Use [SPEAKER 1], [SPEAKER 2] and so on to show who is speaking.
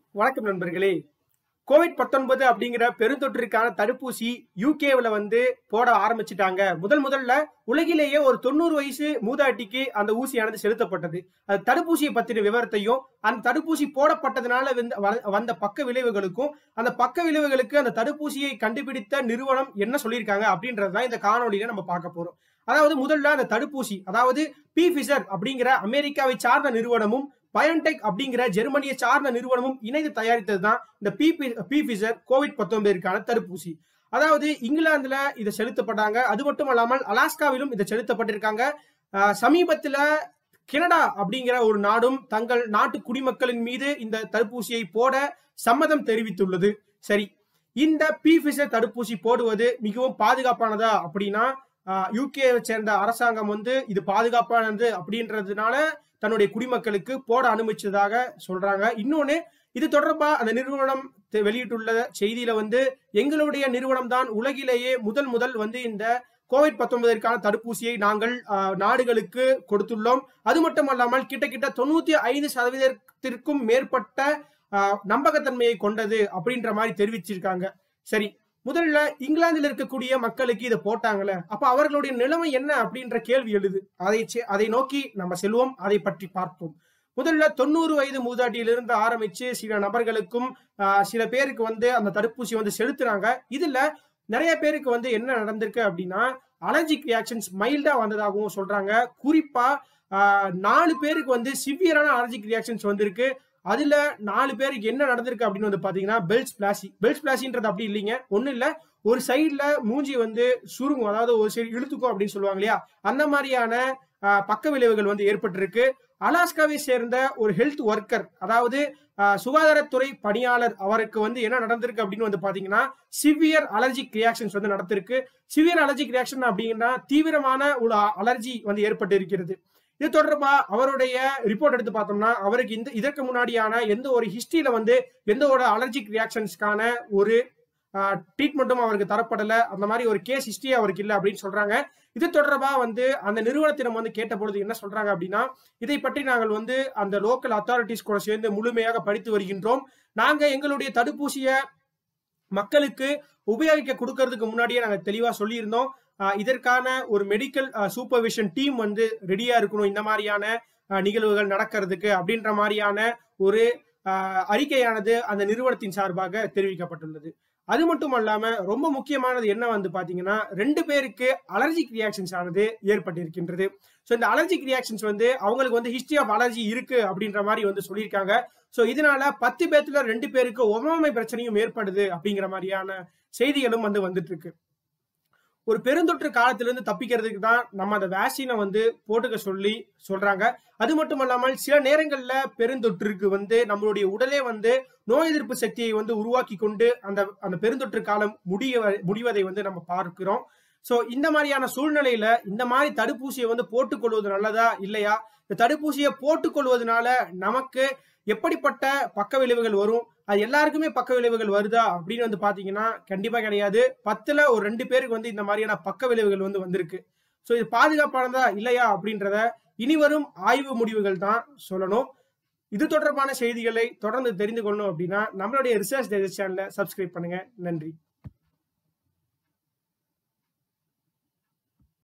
[SPEAKER 1] வணக்கம் நண்பர்களே கோவிட் 19 அப்படிங்கிற பெருந்தொற்றுக்கான தடுப்பூசி யூகேவில் வந்து போட ஆரம்பிச்சிட்டாங்க முதல் முதல்ல உலகிலேயே ஒரு தொண்ணூறு வயசு மூதாட்டிக்கு அந்த ஊசியானது செலுத்தப்பட்டது அது தடுப்பூசியை பத்தின விவரத்தையும் அந்த தடுப்பூசி போடப்பட்டதுனால வந்து வ- வந்த பக்க விளைவுகளுக்கும் அந்த பக்க விளைவுகளுக்கு அந்த தடுப்பூசியை கண்டுபிடித்த நிறுவனம் என்ன சொல்லியிருக்காங்க அப்படின்றது தான் இந்த காணொலியில நம்ம பார்க்க போறோம் அதாவது முதல்ல அந்த தடுப்பூசி அதாவது பி ஃபிசர் அப்படிங்கிற அமெரிக்காவை சார்ந்த நிறுவனமும் பயோன்டெக் அப்படிங்கிற ஜெர்மனியை சார்ந்த நிறுவனமும் இணைந்து தயாரித்தது தான் இந்த பி பி ஃபிசர் கோவிட் பத்தொன்பதுக்கான தடுப்பூசி அதாவது இங்கிலாந்துல இதை செலுத்தப்பட்டாங்க அது மட்டும் அல்லாமல் அலாஸ்காவிலும் இதை செலுத்தப்பட்டிருக்காங்க ஆஹ் சமீபத்துல கனடா அப்படிங்கிற ஒரு நாடும் தங்கள் நாட்டு குடிமக்களின் மீது இந்த தடுப்பூசியை போட சம்மதம் தெரிவித்துள்ளது சரி இந்த பி ஃபிசர் தடுப்பூசி போடுவது மிகவும் பாதுகாப்பானதா அப்படின்னா யூகேவை சேர்ந்த அரசாங்கம் வந்து இது பாதுகாப்பானது அப்படின்றதுனால தன்னுடைய குடிமக்களுக்கு போட அனுமதிச்சதாக சொல்றாங்க இன்னொன்னு இது தொடர்பா அந்த நிறுவனம் தெ- வெளியிட்டுள்ள செய்தியில வந்து எங்களுடைய நிறுவனம் தான் உலகிலேயே முதல் முதல் வந்து இந்த கோவிட் 19 தடுப்பூசியை நாங்கள் ஆஹ், நாடுகளுக்கு கொடுத்துள்ளோம் அது மட்டுமல்லாமல் கிட்டத்தட்ட தொண்ணூத்தி ஐந்து சதவீதத்திற்கும் மேற்பட்ட ஆஹ், நம்பகத்தன்மையை கொண்டது அப்படின்ற மாதிரி தெரிவிச்சிருக்காங்க சரி முதல்ல இங்கிலாந்துல இருக்கக்கூடிய மக்களுக்கு இதை போட்டாங்கல்ல அப்ப அவர்களுடைய நிலைமை என்ன அப்படின்ற கேள்வி எழுது அதை செ- அதை நோக்கி நம்ம செல்வோம் அதை பற்றி பார்ப்போம் முதல்ல தொண்ணூறு வயது மூதாட்டியிலிருந்து ஆரம்பிச்சு சில நபர்களுக்கும் ஆஹ், சில பேருக்கு வந்து அந்த தடுப்பூசி வந்து செலுத்துறாங்க இதுல நிறைய பேருக்கு வந்து என்ன நடந்திருக்கு அப்படின்னா அலர்ஜிக் ரியாக்ஷன்ஸ் மைல்டா வந்ததாகவும் சொல்றாங்க குறிப்பா ஆஹ், நாலு பேருக்கு வந்து சிவியரான அலர்ஜிக் ரியாக்ஷன்ஸ் வந்திருக்கு அதுல நாலு பேருக்கு என்ன நடந்திருக்கு அப்படின்னு வந்து பாத்தீங்கன்னா பெல்ஸ் பிளாசி பெல்ஸ் பிளாசின்றது அப்படி இல்லைங்க ஒண்ணும் இல்ல ஒரு சைடுல மூஞ்சி வந்து சுருங்கும் அதாவது ஒரு சைடு இழுத்துக்கும் அப்படின்னு சொல்லுவாங்க இல்லையா அந்த மாதிரியான ஆஹ், பக்க விளைவுகள் வந்து ஏற்பட்டிருக்கு அலாஸ்காவை சேர்ந்த ஒரு ஹெல்த் ஒர்க்கர் அதாவது ஆஹ், சுகாதாரத்துறை பணியாளர் அவருக்கு வந்து என்ன நடந்திருக்கு அப்படின்னு வந்து பாத்தீங்கன்னா சிவியர் அலர்ஜிக் ரியாக்ஷன்ஸ் வந்து நடந்திருக்கு சிவியர் அலர்ஜிக் ரியாக்ஷன் அப்படின்னா தீவிரமான ஒரு அலர்ஜி வந்து ஏற்பட்டு இருக்கிறது இது தொடர்பா அவருடைய ரிப்போர்ட் எடுத்து பார்த்தோம்னா அவருக்கு இந்த இதற்கு முன்னாடியான எந்த ஒரு ஹிஸ்டரியில வந்து எந்த ஒரு அலர்ஜிக் ரியாக்ஷன்ஸ்க்கான ஒரு ட்ரீட்மெண்ட்டும் அவருக்கு தரப்படல அந்த மாதிரி ஒரு கேஸ் ஹிஸ்டரி அவருக்கு இல்லை அப்படின்னு சொல்றாங்க இது தொடர்பா வந்து அந்த நிறுவனத்திடம் வந்து கேட்ட பொழுது என்ன சொல்றாங்க அப்படின்னா இதை பற்றி நாங்கள் வந்து அந்த லோக்கல் அத்தாரிட்டிஸ் கூட சேர்ந்து முழுமையாக படித்து வருகின்றோம் நாங்க எங்களுடைய தடுப்பூசியை மக்களுக்கு உபயோகிக்க கொடுக்கறதுக்கு முன்னாடியே நாங்க தெளிவா சொல்லியிருந்தோம் ஆஹ் இதற்கான ஒரு மெடிக்கல் சூப்பர்விஷன் டீம் வந்து ரெடியா இருக்கணும் இந்த மாதிரியான ஆஹ் நிகழ்வுகள் நடக்கிறதுக்கு அப்படின்ற மாதிரியான ஒரு ஆஹ் அறிக்கையானது அந்த நிறுவனத்தின் சார்பாக தெரிவிக்கப்பட்டுள்ளது அது மட்டும் அல்லாம ரொம்ப முக்கியமானது என்ன வந்து பாத்தீங்கன்னா ரெண்டு பேருக்கு அலர்ஜிக் ரியாக்ஷன்ஸ் ஆனது ஏற்பட்டிருக்கின்றது ஸோ இந்த அலர்ஜிக் ரியாக்ஷன்ஸ் வந்து அவங்களுக்கு வந்து ஹிஸ்டரி ஆஃப் அலர்ஜி இருக்கு அப்படின்ற மாதிரி வந்து சொல்லியிருக்காங்க ஸோ இதனால பத்து பேர்த்துல ரெண்டு பேருக்கு ஒவ்வாமை பிரச்சனையும் ஏற்படுது அப்படிங்கிற மாதிரியான செய்திகளும் வந்து வந்துட்டு இருக்கு ஒரு பெருந்தொற்று காலத்திலிருந்து தப்பிக்கிறதுக்கு தான் நம்ம அந்த வேக்சினை வந்து போட்டுக்க சொல்லி சொல்றாங்க அது மட்டும் இல்லாமல் சில நேரங்கள்ல பெருந்தொற்றுக்கு வந்து நம்மளுடைய உடலே வந்து நோய் எதிர்ப்பு சக்தியை வந்து உருவாக்கி கொண்டு அந்த அந்த பெருந்தொற்று காலம் முடிய முடிவதை வந்து நம்ம பார்க்கிறோம் சோ இந்த மாதிரியான சூழ்நிலையில இந்த மாதிரி தடுப்பூசியை வந்து போட்டுக்கொள்வது நல்லதா இல்லையா இந்த தடுப்பூசியை போட்டுக்கொள்வதனால நமக்கு எப்படிப்பட்ட பக்க விளைவுகள் வரும் அது எல்லாருக்குமே பக்க விளைவுகள் வருதா அப்படின்னு வந்து பாத்தீங்கன்னா கண்டிப்பா கிடையாது பத்துல ஒரு ரெண்டு பேருக்கு வந்து இந்த மாதிரியான பக்க விளைவுகள் வந்து வந்திருக்கு ஸோ இது பாதுகாப்பானதா இல்லையா அப்படின்றத இனி வரும் ஆய்வு முடிவுகள் தான் சொல்லணும் இது தொடர்பான செய்திகளை தொடர்ந்து தெரிந்து கொள்ளணும் அப்படின்னா நம்மளுடைய ரிசர்ச் டைஜஸ்ட் சேனலை சப்ஸ்கிரைப் பண்ணுங்க நன்றி